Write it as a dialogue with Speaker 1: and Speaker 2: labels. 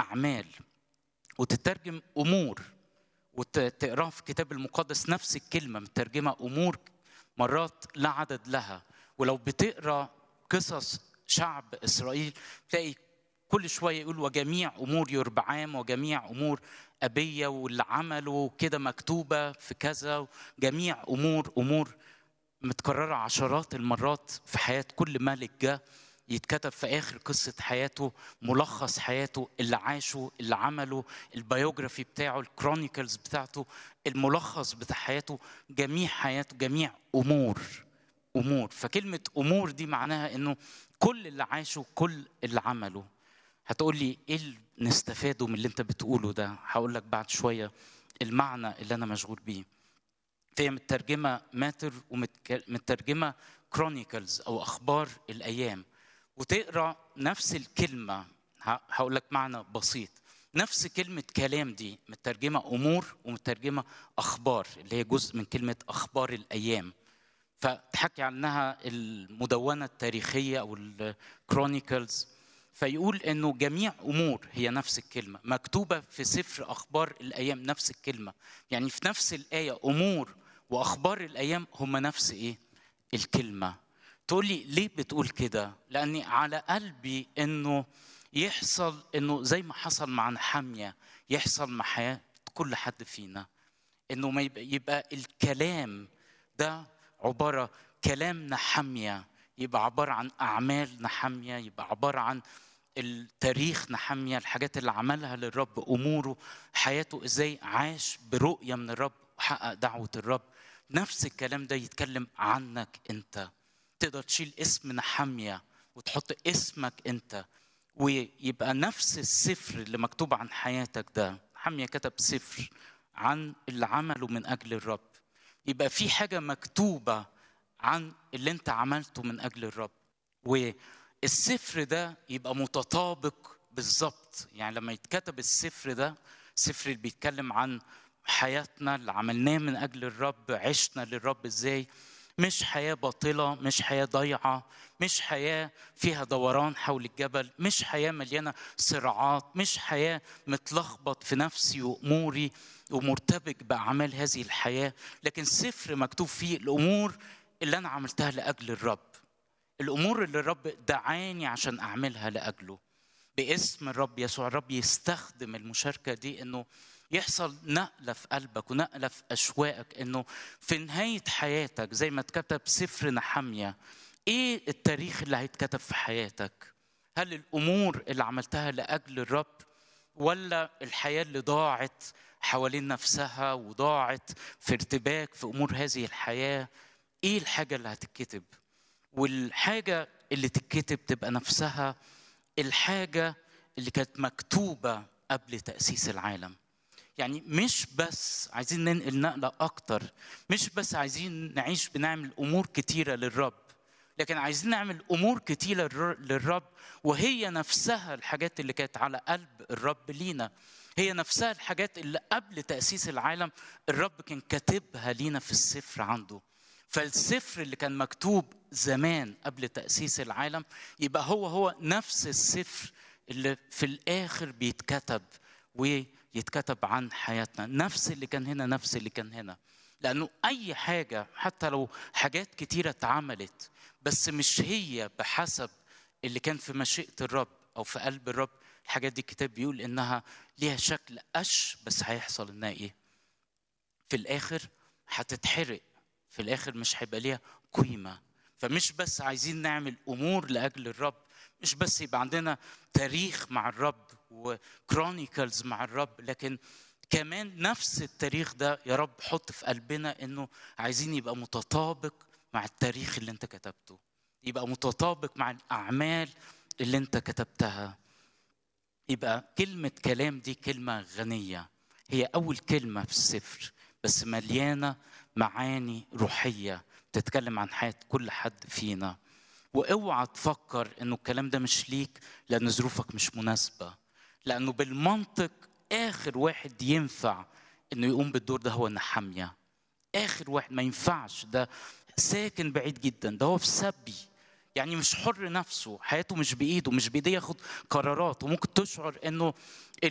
Speaker 1: اعمال وتترجم امور وتقراها في الكتاب المقدس نفس الكلمه مترجمه امور مرات لا عدد لها ولو بتقرا قصص شعب اسرائيل تلاقي كل شويه يقول وجميع امور يربعام وجميع امور ابيه واللي عمله كده مكتوبه في كذا جميع امور امور متكرره عشرات المرات في حياه كل ملك جه يتكتب في اخر قصه حياته ملخص حياته اللي عاشه اللي عمله البيوجرافي بتاعه الكرونيكلز بتاعته الملخص بتاع حياته جميع حياته جميع امور امور فكلمه امور دي معناها انه كل اللي عاشه كل اللي عمله هتقول لي ايه اللي نستفاده من اللي انت بتقوله ده هقول لك بعد شويه المعنى اللي انا مشغول بيه فهي مترجمه ماتر ومترجمه كرونيكلز او اخبار الايام وتقرا نفس الكلمه هقول لك معنى بسيط نفس كلمة كلام دي مترجمة أمور ومترجمة أخبار اللي هي جزء من كلمة أخبار الأيام فتحكي عنها المدونة التاريخية أو الكرونيكلز فيقول انه جميع امور هي نفس الكلمه مكتوبه في سفر اخبار الايام نفس الكلمه يعني في نفس الايه امور واخبار الايام هم نفس ايه الكلمه تقول لي ليه بتقول كده لاني على قلبي انه يحصل انه زي ما حصل مع نحاميه يحصل مع حياه كل حد فينا انه ما يبقى, يبقى الكلام ده عباره كلام نحاميه يبقى عباره عن اعمال نحاميه يبقى عباره عن التاريخ نحاميه الحاجات اللي عملها للرب اموره حياته ازاي عاش برؤيه من الرب وحقق دعوه الرب نفس الكلام ده يتكلم عنك انت تقدر تشيل اسم نحاميه وتحط اسمك انت ويبقى نفس السفر اللي مكتوب عن حياتك ده نحاميه كتب سفر عن اللي عمله من اجل الرب يبقى في حاجه مكتوبه عن اللي انت عملته من اجل الرب والسفر ده يبقى متطابق بالظبط يعني لما يتكتب السفر ده السفر اللي بيتكلم عن حياتنا اللي عملناه من اجل الرب عشنا للرب ازاي مش حياة باطلة مش حياة ضيعة مش حياة فيها دوران حول الجبل مش حياة مليانة صراعات مش حياة متلخبط في نفسي وأموري ومرتبك بأعمال هذه الحياة لكن سفر مكتوب فيه الأمور اللي أنا عملتها لأجل الرب الأمور اللي الرب دعاني عشان أعملها لأجله باسم الرب يسوع الرب يستخدم المشاركة دي إنه يحصل نقلة في قلبك ونقلة في أشواقك إنه في نهاية حياتك زي ما اتكتب سفر نحمية إيه التاريخ اللي هيتكتب في حياتك؟ هل الأمور اللي عملتها لأجل الرب ولا الحياة اللي ضاعت حوالين نفسها وضاعت في ارتباك في أمور هذه الحياة إيه الحاجة اللي هتتكتب؟ والحاجة اللي تتكتب تبقى نفسها الحاجة اللي كانت مكتوبة قبل تأسيس العالم يعني مش بس عايزين ننقل نقلة أكتر مش بس عايزين نعيش بنعمل أمور كتيرة للرب لكن عايزين نعمل أمور كتيرة للرب وهي نفسها الحاجات اللي كانت على قلب الرب لينا هي نفسها الحاجات اللي قبل تأسيس العالم الرب كان كاتبها لينا في السفر عنده فالسفر اللي كان مكتوب زمان قبل تأسيس العالم يبقى هو هو نفس السفر اللي في الآخر بيتكتب ويتكتب عن حياتنا نفس اللي كان هنا نفس اللي كان هنا لأنه أي حاجة حتى لو حاجات كتيرة اتعملت بس مش هي بحسب اللي كان في مشيئة الرب أو في قلب الرب الحاجات دي الكتاب بيقول إنها ليها شكل قش بس هيحصل إنها إيه؟ في الآخر هتتحرق في الاخر مش هيبقى ليها قيمه فمش بس عايزين نعمل امور لاجل الرب مش بس يبقى عندنا تاريخ مع الرب وكرونيكلز مع الرب لكن كمان نفس التاريخ ده يا رب حط في قلبنا انه عايزين يبقى متطابق مع التاريخ اللي انت كتبته يبقى متطابق مع الاعمال اللي انت كتبتها يبقى كلمه كلام دي كلمه غنيه هي اول كلمه في السفر بس مليانه معاني روحيه تتكلم عن حياه كل حد فينا واوعى تفكر انه الكلام ده مش ليك لان ظروفك مش مناسبه لانه بالمنطق اخر واحد ينفع انه يقوم بالدور ده هو نحاميه اخر واحد ما ينفعش ده ساكن بعيد جدا ده هو في سبي يعني مش حر نفسه حياته مش بايده مش بايديه ياخد قرارات وممكن تشعر انه